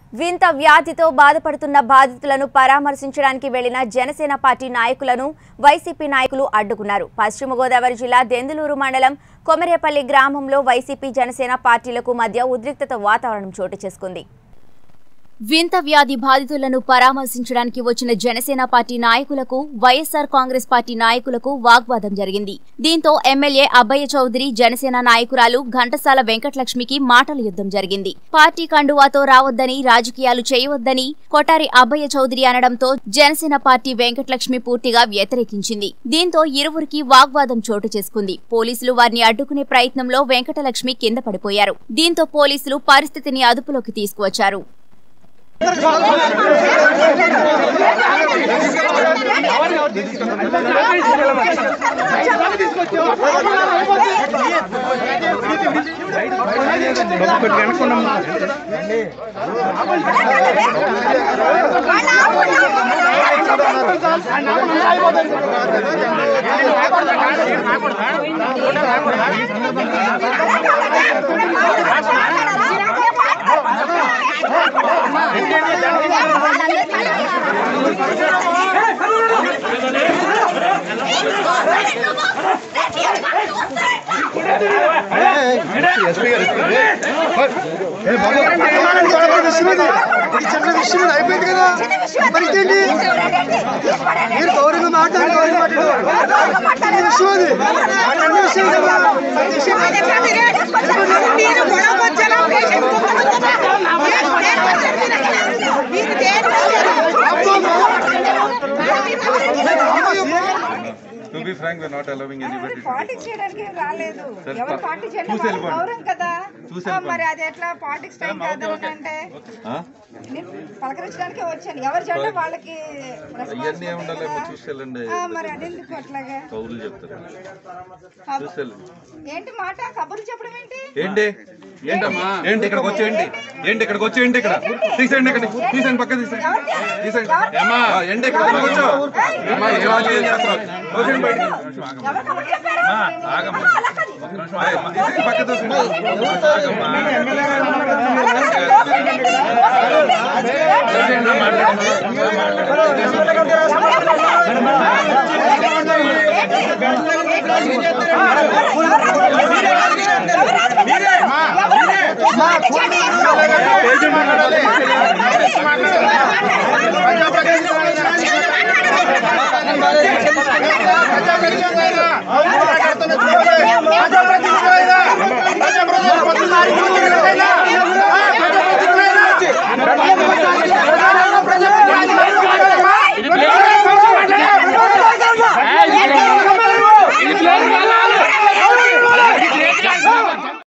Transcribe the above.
వింత వ్యాధితో బాధపడుతున్న బాధితులను పరామర్శించడానికి వెళ్లిన జనసేన పార్టీ నాయకులను వైసీపీ నాయకులు అడ్డుకున్నారు పశ్చిమ గోదావరి జిల్లా దెందులూరు మండలం కొమరేపల్లి గ్రామంలో వైసీపీ జనసేన పార్టీలకు మధ్య ఉద్రిక్తత వాతావరణం చోటు చేసుకుంది వింత వ్యాధి బాధితులను పరామర్శించడానికి వచ్చిన జనసేన పార్టీ నాయకులకు వైఎస్సార్ కాంగ్రెస్ పార్టీ నాయకులకు వాగ్వాదం జరిగింది దీంతో ఎమ్మెల్యే అబ్బయ్య చౌదరి జనసేన నాయకురాలు ఘంటసాల వెంకటలక్ష్మికి మాటల యుద్ధం జరిగింది పార్టీ కండువాతో రావద్దని రాజకీయాలు చేయవద్దని కొటారి అబ్బయ్య చౌదరి అనడంతో జనసేన పార్టీ వెంకటలక్ష్మి పూర్తిగా వ్యతిరేకించింది దీంతో ఇరువురికి వాగ్వాదం చోటు చేసుకుంది పోలీసులు వారిని అడ్డుకునే ప్రయత్నంలో వెంకటలక్ష్మి కింద పడిపోయారు దీంతో పోలీసులు పరిస్థితిని అదుపులోకి తీసుకువచ్చారు చిన్న విషయం ఇది అయిపోయింది కదా పరిస్థితి ఏంటి మీరు గౌరవంగా మాట్లాడి గౌరవంగా మాట్లాడారు చిన్న విషయం అది చిన్న విషయం కదా పెద్ద విషయం కాదు. To be frank we not allowing anybody politics చేయడానికి ఏం రాలేదు సరే, ఎవరు పా- పార్టీ చేయడం చూసి వాళ్ళ వెళ్ళిపోండి. గౌరవం కదా చూసి ఆ, వెళ్ళిపోండి. మరి అది ఎట్లా పాలిటిక్స్ టైం కాదు అంటే నేను పలకరించడానికే వచ్చాను ఎవరు చేయడం వాళ్ళకి ఇవన్నీ ఉండాలేమో చూసి వెళ్ళండి ఆ, మరి అదెందుకు అట్లాగా కౌలు చెప్తారు చూసి వెళ్ళండి ఏంటి మాట కబుర్లు చెప్పడం ఏంటి ఏంటి ఏంటమ్మా ఏంటి ఇక్కడికి వచ్చేయండి ఏంటి ఇక్కడికి వచ్చేయండి ఇక్కడ తీసేయండి ఇక్కడ తీసేయండి పక్క తీసేయండి తీసేయండి ఏమ్మా ఏంటి ఇక్కడ కూర్చో ఏమ్మా ఏం ఆలోచన చేస్తున్నావు? వచ్చేయండి బయటికి. ఎవరు కబుర్లు చెప్పారు ఆ, అలా కాదు. ఏయ్, తీసేయండి పక్క తీసేయండి.